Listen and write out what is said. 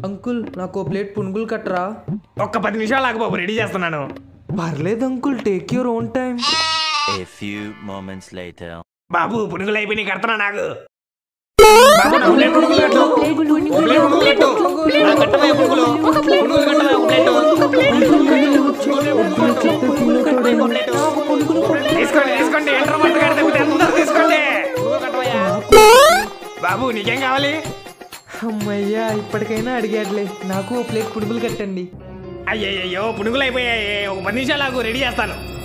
Uncle నాకు ఓ plate పునుగులు కట్టరా ఒక్క పది నిమిషాలు ఆగు బాబు రెడీ చేస్తున్నాను పర్లేదు uncle take your own time A few moments later. బాబు పునుగులు అయిపోయినాయి కడతానా నాకు బాబు నా ప్లేట్ పునుగులు కట్టు. ఓ ప్లేట్ పునుగులు కట్టు. నా కట్టవే పునుగులు. పునుగులు కట్టవే ఒక ప్లేటు. తీసుకోండి తీసుకోండి ఎంటర్ మట్టు కడితే అందరూ తీసుకోండి పునుగులు కట్టవయ్యా. బాబు నీకేం కావాలి అమ్మయ్యా ఇప్పటికైనా అడిగాడులే నాకు ఓ ప్లేట్ పునుగులు కట్టండి అయ్యయ్యో పునుగులు అయిపోయాయి ఒక పది నిమిషాలు ఆగు రెడీ చేస్తాను